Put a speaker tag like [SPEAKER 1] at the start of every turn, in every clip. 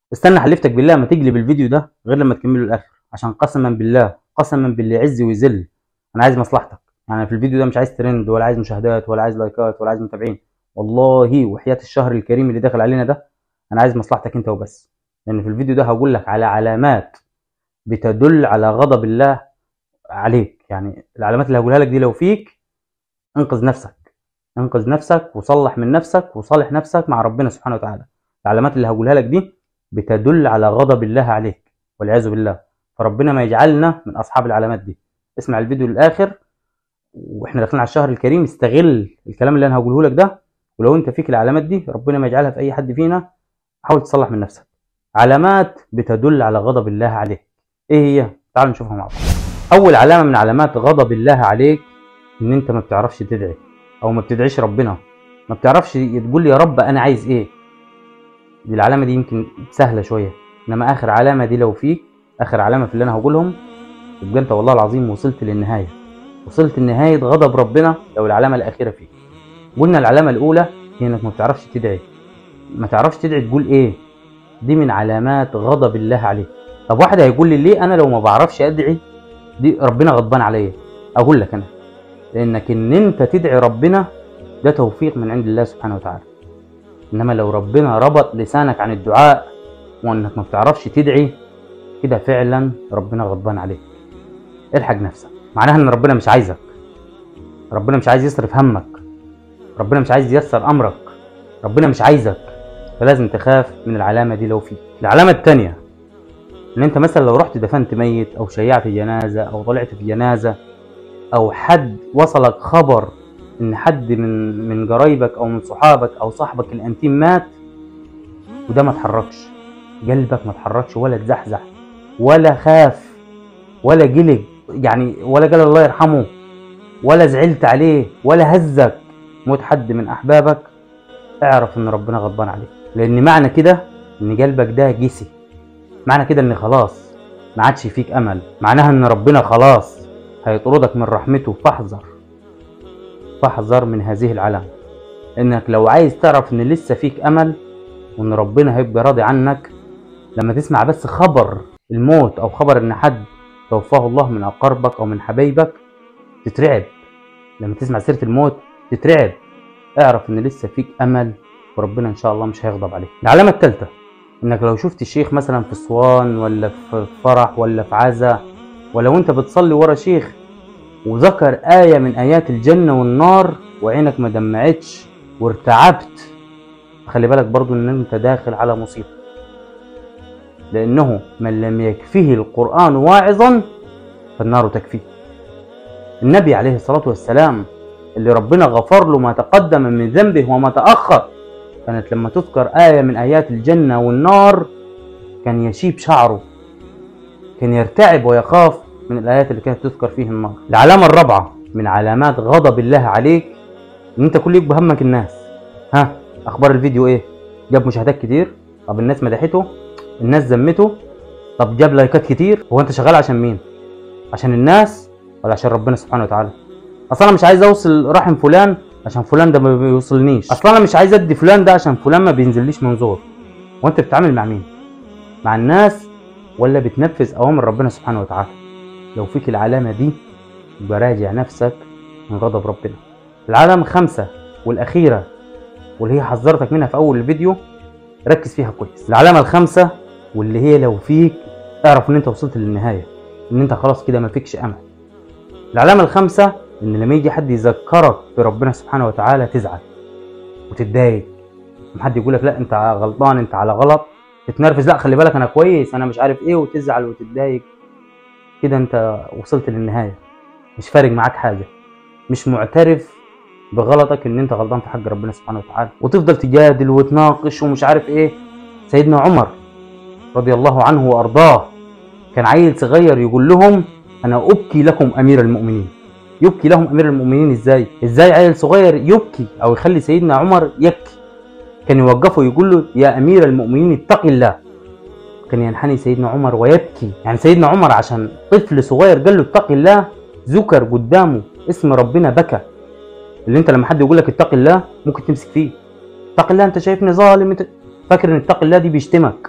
[SPEAKER 1] استنى حلفتك بالله ما تقلب الفيديو ده غير لما تكمله الاخر عشان قسما بالله قسما بالله يعز ويذل انا عايز مصلحتك يعني في الفيديو ده مش عايز ترند ولا عايز مشاهدات ولا عايز لايكات ولا عايز متابعين والله وحياة الشهر الكريم اللي داخل علينا ده انا عايز مصلحتك انت وبس لان في الفيديو ده هقول لك على علامات بتدل على غضب الله عليك يعني العلامات اللي هقولها لك دي لو فيك انقذ نفسك انقذ نفسك وصلح من نفسك وصالح نفسك مع ربنا سبحانه وتعالى العلامات اللي هقولها لك دي بتدل على غضب الله عليك والعياذ بالله فربنا ما يجعلنا من اصحاب العلامات دي اسمع الفيديو للاخر واحنا داخلين على الشهر الكريم استغل الكلام اللي انا هقوله لك ده ولو انت فيك العلامات دي ربنا ما يجعلها في اي حد فينا حاول تصلح من نفسك علامات بتدل على غضب الله عليك ايه هي تعال نشوفها مع بعض اول علامه من علامات غضب الله عليك ان انت ما بتعرفش تدعي او ما بتدعيش ربنا ما بتعرفش تقول يا رب انا عايز ايه دي العلامه دي يمكن سهله شويه انما اخر علامه دي لو فيك اخر علامه في اللي انا هقولهم يبقى انت والله العظيم وصلت للنهايه وصلت لنهايه غضب ربنا لو العلامه الاخيره فيك قلنا العلامه الاولى هي انك ما بتعرفش تدعي ما تعرفش تدعي تقول ايه دي من علامات غضب الله عليك طب واحد هيقول لي ليه انا لو ما بعرفش ادعي دي ربنا غضبان عليا اقول لك انا لانك ان انت تدعي ربنا ده توفيق من عند الله سبحانه وتعالى انما لو ربنا ربط لسانك عن الدعاء وانك ما بتعرفش تدعي كده فعلا ربنا غضبان عليك الحق نفسك معناها ان ربنا مش عايزك ربنا مش عايز يصرف همك ربنا مش عايز ييسر امرك ربنا مش عايزك فلازم تخاف من العلامه دي لو فيك العلامه الثانيه ان انت مثلا لو رحت دفنت ميت او شيعت جنازه او طلعت في جنازه او حد وصلك خبر ان حد من من قرايبك او من صحابك او صاحبك الانتيم مات وده ما تحركش قلبك ما تحركش ولا تزحزح ولا خاف ولا قلق يعني ولا قال الله يرحمه ولا زعلت عليه ولا هزك موت حد من احبابك اعرف ان ربنا غضبان عليك لان معنى كده ان قلبك ده جسي معنى كده ان خلاص ما عادش فيك امل معناها ان ربنا خلاص هيطردك من رحمته فاحذر فاحذر من هذه العلامة انك لو عايز تعرف ان لسه فيك امل وان ربنا هيبقى راضي عنك لما تسمع بس خبر الموت او خبر ان حد توفاه الله من اقاربك او من حبايبك تترعب لما تسمع سيرة الموت تترعب اعرف ان لسه فيك امل وربنا ان شاء الله مش هيغضب عليك العلامة الثالثة انك لو شفت الشيخ مثلا في اسوان ولا في فرح ولا في عزا ولو انت بتصلي ورا شيخ وذكر آية من آيات الجنة والنار وعينك ما دمعتش وارتعبت خلي بالك برضو ان انت داخل على مصيبة لانه من لم يكفيه القرآن واعظا فالنار تكفيه النبي عليه الصلاة والسلام اللي ربنا غفر له ما تقدم من ذنبه وما تأخر كانت لما تذكر آية من آيات الجنة والنار كان يشيب شعره كان يرتعب ويخاف من الآيات اللي كانت تذكر فيه النار العلامة الرابعة من علامات غضب الله عليك إن أنت كل يبقى همك الناس ها أخبار الفيديو إيه جاب مشاهدات كتير طب الناس مدحته الناس ذمته طب جاب لايكات كتير هو أنت شغال عشان مين عشان الناس ولا عشان ربنا سبحانه وتعالى أصلا أنا مش عايز أوصل رحم فلان عشان فلان ده ما بيوصلنيش اصلا انا مش عايز ادي فلان ده عشان فلان ما بينزليش منظور وانت بتتعامل مع مين مع الناس ولا بتنفذ اوامر ربنا سبحانه وتعالى لو فيك العلامه دي يبقى راجع نفسك من غضب ربنا العلامه خمسة والاخيره واللي هي حذرتك منها في اول الفيديو ركز فيها كويس العلامه الخامسه واللي هي لو فيك اعرف ان انت وصلت للنهايه ان انت خلاص كده ما فيكش امل العلامه الخامسه ان لما يجي حد يذكرك بربنا سبحانه وتعالى تزعل وتتضايق لما حد يقول لك لا انت غلطان انت على غلط تتنرفز لا خلي بالك انا كويس انا مش عارف ايه وتزعل وتتضايق كده انت وصلت للنهايه مش فارق معاك حاجه مش معترف بغلطك ان انت غلطان في حق ربنا سبحانه وتعالى وتفضل تجادل وتناقش ومش عارف ايه سيدنا عمر رضي الله عنه وارضاه كان عيل صغير يقول لهم انا ابكي لكم امير المؤمنين يبكي لهم امير المؤمنين ازاي ازاي عيل صغير يبكي او يخلي سيدنا عمر يبكي كان يوقفه يقول له يا امير المؤمنين اتق الله كان ينحني سيدنا عمر ويبكي يعني سيدنا عمر عشان طفل صغير قال له اتق الله ذكر قدامه اسم ربنا بكى اللي انت لما حد يقول لك اتق الله ممكن تمسك فيه اتق الله انت شايفني ظالم انت فاكر ان اتق الله دي بيشتمك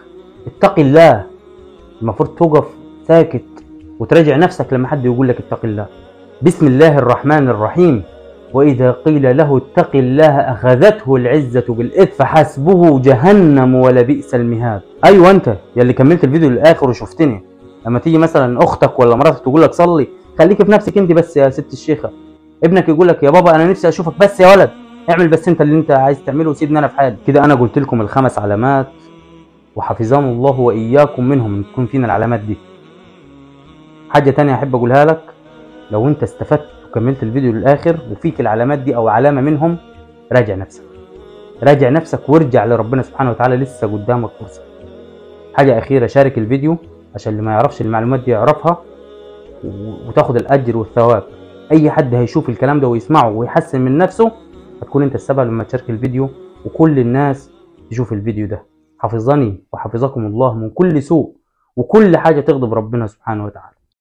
[SPEAKER 1] اتق الله المفروض توقف ساكت وتراجع نفسك لما حد يقول لك اتق الله بسم الله الرحمن الرحيم وإذا قيل له اتق الله أخذته العزة بالإثم فحسبه جهنم ولبئس المهاد أيوة أنت يلي كملت الفيديو للآخر وشفتني لما تيجي مثلا أختك ولا مراتك تقول لك صلي خليك في نفسك أنت بس يا ست الشيخة ابنك يقول لك يا بابا أنا نفسي أشوفك بس يا ولد اعمل بس أنت اللي أنت عايز تعمله وسيبني أنا في حالي كده أنا قلت لكم الخمس علامات وحفظنا الله وإياكم منهم إن تكون فينا العلامات دي حاجة تانية أحب أقولها لك لو أنت استفدت وكملت الفيديو للآخر وفيك العلامات دي أو علامة منهم راجع نفسك راجع نفسك وارجع لربنا سبحانه وتعالى لسه قدامك فرصة حاجة أخيرة شارك الفيديو عشان اللي ما يعرفش المعلومات دي يعرفها و- وتاخد الأجر والثواب أي حد هيشوف الكلام ده ويسمعه ويحسن من نفسه هتكون أنت السبب لما تشارك الفيديو وكل الناس تشوف الفيديو ده حفظني وحفظكم الله من كل سوء وكل حاجة تغضب ربنا سبحانه وتعالى